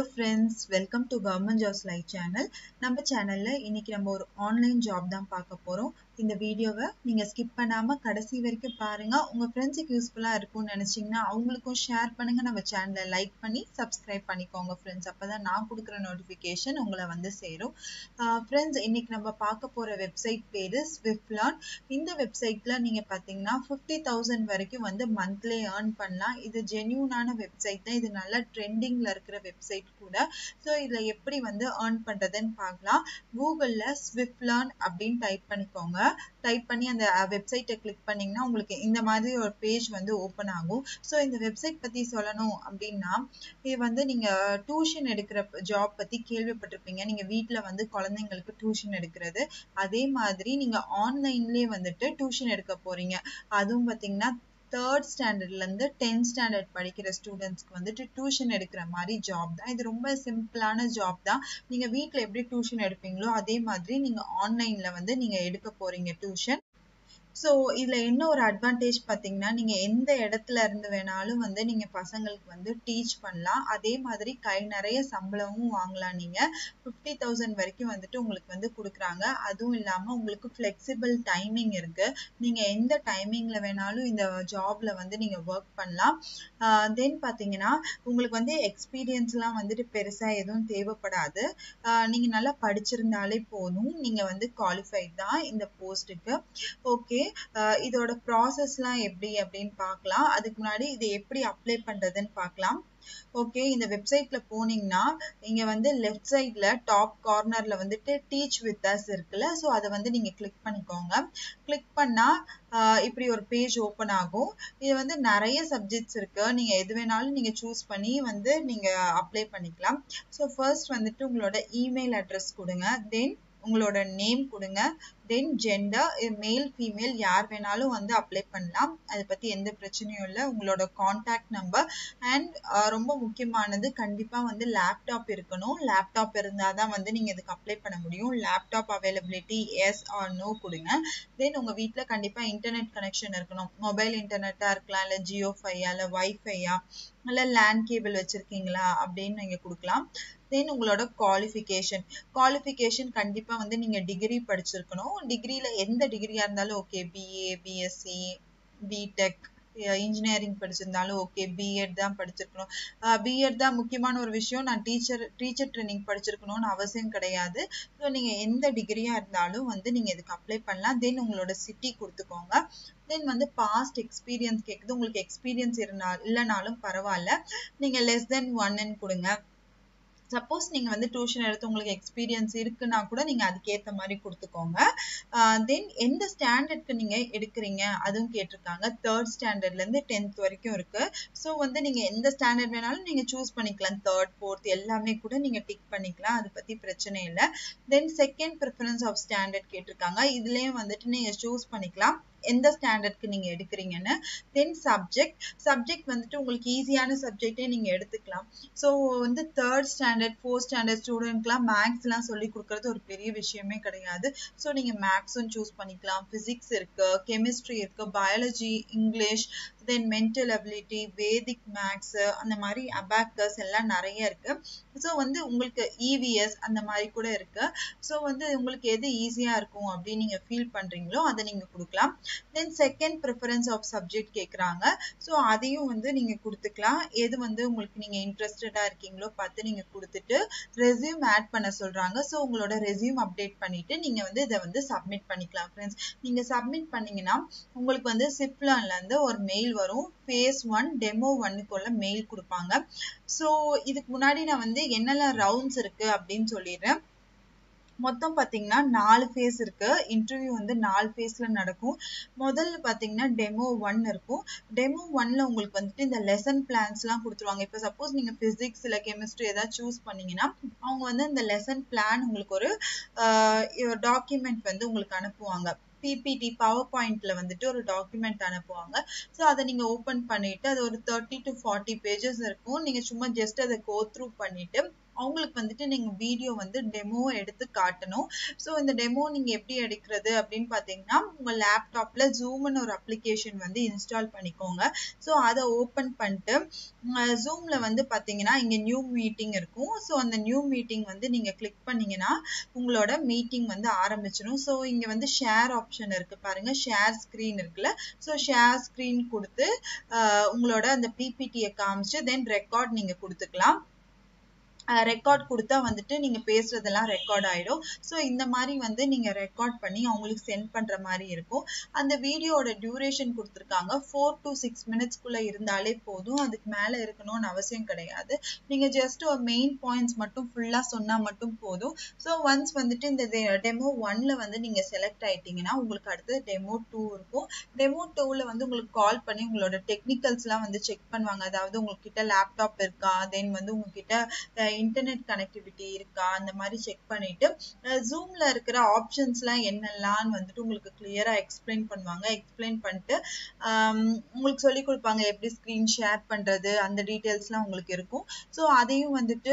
friends welcome to government jobs live channel நம்ம சேனல்ல இன்னைக்கு நம்ம ஒரு ஆன்லைன் ஜாப் தான் பார்க்க போறோம் இந்த வீடியோவை நீங்க ஸ்கிப் பண்ணாம கடைசி வரைக்கும் பாருங்க உங்க ஃப்ரெண்ட்ஸுக்கு யூஸ்ஃபுல்லா இருக்கும்னு நினைச்சீங்கன்னா அவங்களுக்கும் ஷேர் பண்ணுங்க நம்ம சேனலை லைக் பண்ணி சப்ஸ்கிரைப் பண்ணிக்கோங்க ஃப்ரெண்ட்ஸ் அப்பதான் நான் கொடுக்குற நோட்டிஃபிகேஷன் உங்களை வந்து சேரும் ஃப்ரெண்ட்ஸ் இன்னைக்கு நம்ம பார்க்க போற வெப்சைட் பேரு ஸ்விஃப்லான் இந்த வெப்சைட்ல நீங்க பாத்தீங்கன்னா ஃபிஃப்டி தௌசண்ட் வரைக்கும் வந்து மந்த்லி ஏர்ன் பண்ணலாம் இது ஜென்யூனான வெப்சைட் தான் இது நல்லா ட்ரெண்டிங்ல இருக்கிற வெப்சைட் கூட ஸோ இதுல எப்படி வந்து ஏர்ன் பண்றதுன்னு பார்க்கலாம் கூகுள்ல ஸ்விஃப்லான் அப்படின்னு டைப் பண்ணிக்கோங்க டைப் பண்ணி அந்த வெப்சைட்டை கிளிக் பண்ணீங்கன்னா உங்களுக்கு இந்த மாதிரி ஒரு பேஜ் வந்து ஓப்பன் ஆகும் ஸோ இந்த வெப்சைட் பத்தி சொல்லணும் அப்படின்னா இது வந்து நீங்க டியூஷன் எடுக்கிற ஜாப் பத்தி கேள்விப்பட்டிருப்பீங்க நீங்க வீட்ல வந்து குழந்தைங்களுக்கு டியூஷன் எடுக்கிறது அதே மாதிரி நீங்க ஆன்லைன்லயே வந்துட்டு டியூஷன் எடுக்க போறீங்க அதுவும் பாத்தீங்கன்னா தேர்ட் ஸ்டாண்டர்ட்ல இருந்து டென்த் ஸ்டாண்டர்ட் படிக்கிற ஸ்டூடெண்ட்ஸ்க்கு வந்துட்டு டியூஷன் எடுக்கிற மாதிரி ஜாப் தான் இது ரொம்ப சிம்பிளான ஜாப் தான் நீங்க வீட்ல எப்படி டியூஷன் எடுப்பீங்களோ அதே மாதிரி நீங்க ஆன்லைன்ல வந்து நீங்க எடுக்க போறீங்க டியூஷன் ஸோ இதுல என்ன ஒரு அட்வான்டேஜ் பாத்தீங்கன்னா நீங்க எந்த இடத்துல இருந்து வேணாலும் வந்து நீங்க பசங்களுக்கு வந்து டீச் பண்ணலாம் அதே மாதிரி கை நிறைய சம்பளமும் வாங்கலாம் நீங்க ஃபிஃப்டி தௌசண்ட் வரைக்கும் வந்துட்டு உங்களுக்கு வந்து கொடுக்குறாங்க அதுவும் இல்லாம உங்களுக்கு ஃபிளெக்சிபிள் டைமிங் இருக்கு நீங்க எந்த டைமிங்ல வேணாலும் இந்த ஜாப்ல வந்து நீங்க ஒர்க் பண்ணலாம் தென் பாத்தீங்கன்னா உங்களுக்கு வந்து எக்ஸ்பீரியன்ஸ்லாம் வந்துட்டு பெருசா எதுவும் தேவைப்படாது நீங்க நல்லா படிச்சிருந்தாலே போதும் நீங்க வந்து குவாலிஃபைட் தான் இந்த போஸ்ட்டுக்கு ஓகே இதோட ப்ராசஸ்லாம் எப்படி அப்படின்னு பார்க்கலாம் அதுக்கு முன்னாடி இது எப்படி அப்ளை பண்றதுன்னு பார்க்கலாம் ஓகே இந்த வெப்சைட்ல போனீங்கன்னா இங்க வந்து லெஃப்ட் சைட்ல டாப் கார்னர்ல வந்துட்டு டீச் வித் அஸ் இருக்குல்ல ஸோ அதை வந்து நீங்க கிளிக் பண்ணிக்கோங்க கிளிக் பண்ணா இப்படி ஒரு பேஜ் ஓப்பன் ஆகும் இது வந்து நிறைய சப்ஜெக்ட்ஸ் இருக்கு நீங்க எது வேணாலும் நீங்க சூஸ் பண்ணி வந்து நீங்க அப்ளை பண்ணிக்கலாம் ஸோ ஃபர்ஸ்ட் வந்துட்டு உங்களோட இமெயில் அட்ரஸ் கொடுங்க தென் உங்களோட நேம் கொடுங்க தென் ஜெண்டர் மேல் ஃபீமேல் யார் வேணாலும் வந்து அப்ளை பண்ணலாம் அதை பத்தி எந்த பிரச்சனையும் இல்லை உங்களோட காண்டாக்ட் நம்பர் அண்ட் ரொம்ப முக்கியமானது கண்டிப்பா வந்து லேப்டாப் இருக்கணும் லேப்டாப் இருந்தாதான் வந்து நீங்க இதுக்கு அப்ளை பண்ண முடியும் laptop availability yes or no கொடுங்க தென் உங்க வீட்டுல கண்டிப்பா இன்டர்நெட் கனெக்ஷன் இருக்கணும் மொபைல் இன்டர்நெட்டா இருக்கலாம் இல்ல ஜியோ ஃபையா இல்ல வைஃபையா இல்ல லேண்ட் கேபிள் வச்சிருக்கீங்களா அப்படின்னு நீங்க கொடுக்கலாம் தென் உங்களோட குவாலிஃபிகேஷன் குவாலிஃபிகேஷன் கண்டிப்பா வந்து நீங்க டிகிரி படிச்சிருக்கணும் டிகிரியில எந்த டிகிரியா இருந்தாலும் okay BA BSc BTech engineering படிச்சிருந்தாலும் ஓகே பிஎட் தான் படிச்சிருக்கணும் பிஎட் தான் முக்கியமான ஒரு விஷயம் நான் டீச்சர் டீச்சர் ட்ரைனிங் படிச்சிருக்கணும்னு அவசியம் கிடையாது ஸோ நீங்க எந்த டிகிரியா இருந்தாலும் வந்து நீங்க இதுக்கு அப்ளை பண்ணலாம் தென் உங்களோட சிட்டி கொடுத்துக்கோங்க தென் வந்து பாஸ்ட் எக்ஸ்பீரியன்ஸ் கேட்குது உங்களுக்கு எக்ஸ்பீரியன்ஸ் இருந்தா இல்லைனாலும் பரவாயில்ல நீங்க லெஸ் தென் ஒன்னு கொடுங்க சப்போஸ் நீங்க வந்து டியூஷன் எடுத்து உங்களுக்கு எக்ஸ்பீரியன்ஸ் இருக்குன்னா கூட நீங்க அதுக்கேத்த மாதிரி கொடுத்துக்கோங்க தென் எந்த ஸ்டாண்டர்ட்க்கு நீங்க எடுக்கிறீங்க அதுவும் கேட்டிருக்காங்க தேர்ட் ஸ்டாண்டர்ட்ல இருந்து டென்த் வரைக்கும் இருக்கு ஸோ வந்து நீங்க எந்த ஸ்டாண்டர்ட் வேணாலும் நீங்க சூஸ் பண்ணிக்கலாம் தேர்ட் ஃபோர்த் எல்லாமே கூட நீங்க டிக் பண்ணிக்கலாம் அதை பத்தி பிரச்சனை இல்லை then second preference of standard கேட்டிருக்காங்க இதுலயும் வந்துட்டு நீங்க சூஸ் பண்ணிக்கலாம் எந்த ஸ்டாண்டர்ட்க்கு நீங்க எடுக்கிறீங்கன்னு தென் சப்ஜெக்ட் சப்ஜெக்ட் வந்துட்டு உங்களுக்கு ஈஸியான சப்ஜெக்டே நீங்க எடுத்துக்கலாம் ஸோ வந்து தேர்ட் ஸ்டாண்டர்ட் ஃபோர்த் ஸ்டாண்டர்ட் ஸ்டூடெண்ட்க்குலாம் மேக்ஸ் எல்லாம் சொல்லி கொடுக்கறது ஒரு பெரிய விஷயமே கிடையாது ஸோ நீங்க மேக்ஸும் சூஸ் பண்ணிக்கலாம் பிசிக்ஸ் இருக்கு கெமிஸ்ட்ரி இருக்கு biology English then mental ability Vedic maths அந்த மாதிரி அபாக்கஸ் எல்லாம் நிறைய இருக்கு ஸோ வந்து உங்களுக்கு இவிஎஸ் அந்த மாதிரி கூட இருக்கு ஸோ வந்து உங்களுக்கு எது ஈஸியா இருக்கும் அப்படின்னு நீங்க ஃபீல் பண்றீங்களோ அதை நீங்க கொடுக்கலாம் then second preference of subject கேட்குறாங்க ஸோ அதையும் வந்து நீங்க கொடுத்துக்கலாம் எது வந்து உங்களுக்கு நீங்க இன்ட்ரெஸ்டடா இருக்கீங்களோ பார்த்து நீங்க கொடுத்துட்டு ரெசியூம் ஆட் பண்ண சொல்றாங்க ஸோ உங்களோட ரெசியூம் அப்டேட் பண்ணிட்டு நீங்க வந்து இதை வந்து சப்மிட் பண்ணிக்கலாம் ஃப்ரெண்ட்ஸ் நீங்க சப்மிட் பண்ணீங்கன்னா உங்களுக்கு வந்து சிப்லான்ல இருந்து ஒரு மெயில் வரும் ஃபேஸ் ஒன் டெமோ ஒன்னுக்குள்ள மெயில் கொடுப்பாங்க ஸோ இதுக்கு முன்னாடி நான் வந்து என்னெல்லாம் ரவுண்ட்ஸ் இருக்கு அப்படின்னு சொல்லிடுறேன் மொத்தம் பாத்தீங்கன்னா நாலு ஃபேஸ் இருக்கு இன்டர்வியூ வந்து நாலு ஃபேஸ்ல நடக்கும் முதல்ல பாத்தீங்கன்னா டெமோ ஒன் இருக்கும் டெமோ ஒன்ல உங்களுக்கு வந்துட்டு இந்த லெசன் பிளான்ஸ் எல்லாம் கொடுத்துருவாங்க இப்போ சப்போஸ் நீங்க பிசிக்ஸ் இல்ல கெமிஸ்ட்ரி ஏதாவது சூஸ் பண்ணீங்கன்னா அவங்க வந்து இந்த லெசன் பிளான் உங்களுக்கு ஒரு டாக்குமெண்ட் வந்து உங்களுக்கு அனுப்புவாங்க பிபிடி பவர் பாயிண்ட்ல வந்துட்டு ஒரு டாக்குமெண்ட் அனுப்புவாங்க ஸோ அதை நீங்க ஓப்பன் பண்ணிட்டு அது ஒரு தேர்ட்டி டு ஃபார்ட்டி பேஜஸ் இருக்கும் நீங்க சும்மா ஜஸ்ட் அதை கோ த்ரூ பண்ணிட்டு அவங்களுக்கு வந்துட்டு நீங்க வீடியோ வந்து டெமோ எடுத்து காட்டணும் ஸோ இந்த டெமோ நீங்க எப்படி எடுக்கிறது அப்படின்னு பாத்தீங்கன்னா உங்க லேப்டாப்ல ஜூம்னு ஒரு அப்ளிகேஷன் வந்து இன்ஸ்டால் பண்ணிக்கோங்க ஸோ அதை ஓப்பன் பண்ணிட்டு ஜூம்ல வந்து பாத்தீங்கன்னா இங்க நியூ மீட்டிங் இருக்கும் ஸோ அந்த நியூ மீட்டிங் வந்து நீங்க கிளிக் பண்ணீங்கன்னா உங்களோட மீட்டிங் வந்து ஆரம்பிச்சிடும் ஸோ இங்க வந்து ஷேர் ஆப்ஷன் இருக்கு பாருங்க ஷேர் ஸ்கிரீன் இருக்குல்ல ஸோ ஷேர் ஸ்கிரீன் கொடுத்து உங்களோட அந்த பிபிடியை காமிச்சு தென் ரெக்கார்ட் நீங்க கொடுத்துக்கலாம் ரெக்கார்ட் கொடுத்தா வந்துட்டு நீங்க பேசுறதெல்லாம் ரெக்கார்ட் ஆயிடும் ஸோ இந்த மாதிரி வந்து நீங்க ரெக்கார்ட் பண்ணி அவங்களுக்கு சென்ட் பண்ற மாதிரி இருக்கும் அந்த வீடியோட டியூரேஷன் கொடுத்துருக்காங்க ஃபோர் டு சிக்ஸ் மினிட்ஸ்க்குள்ள இருந்தாலே போதும் அதுக்கு மேல இருக்கணும்னு அவசியம் கிடையாது நீங்க ஜஸ்ட் ஒரு மெயின் பாயிண்ட்ஸ் மட்டும் ஃபுல்லா சொன்னா மட்டும் போதும் ஸோ ஒன்ஸ் வந்துட்டு இந்த டெமோ ஒன்ல வந்து நீங்க செலக்ட் ஆயிட்டீங்கன்னா உங்களுக்கு அடுத்து டெமோ டூ இருக்கும் டெமோ டூல வந்து உங்களுக்கு கால் பண்ணி உங்களோட டெக்னிக்கல்ஸ் எல்லாம் வந்து செக் பண்ணுவாங்க அதாவது உங்ககிட்ட லேப்டாப் இருக்கா தென் வந்து உங்ககிட்ட இன்டர்நெட் கனெக்டிவிட்டி இருக்கா அந்த மாதிரி செக் பண்ணிட்டு ஜூம்ல இருக்கிற ஆப்ஷன்ஸ் எல்லாம் என்னெல்லாம் வந்துட்டு உங்களுக்கு கிளியரா எக்ஸ்பிளைன் பண்ணுவாங்க எக்ஸ்பிளைன் பண்ணிட்டு உங்களுக்கு சொல்லி கொடுப்பாங்க எப்படி ஸ்கிரீன் ஷேர் பண்றது அந்த டீட்டெயில்ஸ் எல்லாம் உங்களுக்கு இருக்கும் ஸோ அதையும் வந்துட்டு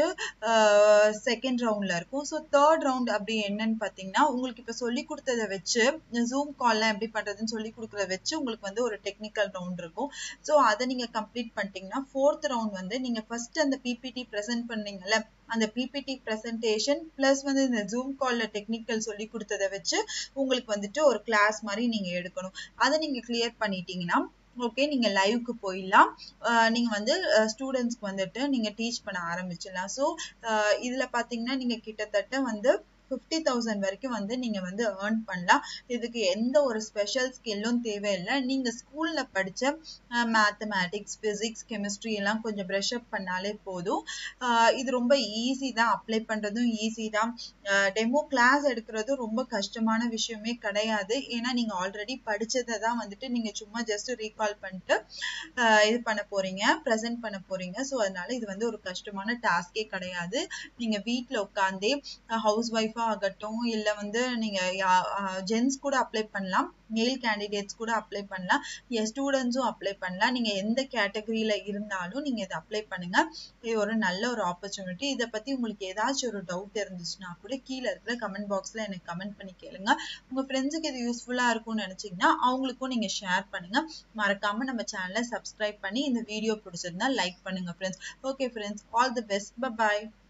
செகண்ட் ரவுண்ட்ல இருக்கும் ஸோ தேர்ட் ரவுண்ட் அப்படி என்னன்னு பாத்தீங்கன்னா உங்களுக்கு இப்ப சொல்லி கொடுத்ததை வச்சு ஜூம் கால்லாம் எப்படி பண்றதுன்னு சொல்லி கொடுக்கறத வச்சு உங்களுக்கு வந்து ஒரு டெக்னிக்கல் ரவுண்ட் இருக்கும் ஸோ அதை நீங்க கம்ப்ளீட் பண்ணிட்டீங்கன்னா ஃபோர்த் ரவுண்ட் வந்து நீங்க ஃபர்ஸ்ட் அந்த பிபிடி ப்ரெசென்ட் பண்ணீங்கல்ல அந்த பிபிடி ப்ரெசன்டேஷன் பிளஸ் வந்து இந்த ஜூம் கால்ல டெக்னிக்கல் சொல்லி கொடுத்ததை வச்சு உங்களுக்கு வந்துட்டு ஒரு கிளாஸ் மாதிரி நீங்க எடுக்கணும் அதை நீங்க கிளியர் பண்ணிட்டீங்கன்னா ஓகே நீங்க லைவ்க்கு போயிடலாம் நீங்க வந்து ஸ்டூடெண்ட்ஸ்க்கு வந்துட்டு நீங்க டீச் பண்ண ஆரம்பிச்சிடலாம் ஸோ இதுல பாத்தீங்கன்னா நீங்க கிட்டத்தட்ட வந்து ஃபிஃப்டி தௌசண்ட் வரைக்கும் வந்து நீங்க வந்து ஏர்ன் பண்ணலாம் இதுக்கு எந்த ஒரு ஸ்பெஷல் ஸ்கில்லும் தேவையில்லை நீங்க ஸ்கூல்ல படிச்ச மேத்தமேட்டிக்ஸ் பிசிக்ஸ் கெமிஸ்ட்ரி எல்லாம் கொஞ்சம் ப்ரஷ் அப் பண்ணாலே போதும் இது ரொம்ப ஈஸி தான் அப்ளை பண்றதும் ஈஸி தான் டெமோ கிளாஸ் எடுக்கிறதும் ரொம்ப கஷ்டமான விஷயமே கிடையாது ஏன்னா நீங்க ஆல்ரெடி படிச்சதை தான் வந்துட்டு நீங்க சும்மா ஜஸ்ட் ரீகால் பண்ணிட்டு இது பண்ண போறீங்க ப்ரெசென்ட் பண்ண போறீங்க ஸோ அதனால இது வந்து ஒரு கஷ்டமான டாஸ்கே கிடையாது நீங்க வீட்டுல உட்காந்தே ஹவுஸ் ஒய்ஃபா ஆகட்டும் இல்ல வந்து நீங்க ஜென்ஸ் கூட அப்ளை பண்ணலாம் மேல் கேண்டிடேட்ஸ் கூட அப்ளை பண்ணலாம் ஸ்டூடெண்ட்ஸும் அப்ளை பண்ணலாம் நீங்க எந்த கேட்டகரியில இருந்தாலும் நீங்க இதை அப்ளை பண்ணுங்க இது ஒரு நல்ல ஒரு ஆப்பர்ச்சுனிட்டி இதை பத்தி உங்களுக்கு ஏதாச்சும் ஒரு டவுட் இருந்துச்சுன்னா கூட கீழே இருக்கிற கமெண்ட் பாக்ஸ்ல எனக்கு கமெண்ட் பண்ணி கேளுங்க உங்க ஃப்ரெண்ட்ஸுக்கு இது யூஸ்ஃபுல்லா இருக்கும்னு நினைச்சீங்கன்னா அவங்களுக்கும் நீங்க ஷேர் பண்ணுங்க மறக்காம நம்ம சேனலை சப்ஸ்கிரைப் பண்ணி இந்த வீடியோ பிடிச்சிருந்தா லைக் பண்ணுங்க friends okay friends all the best bye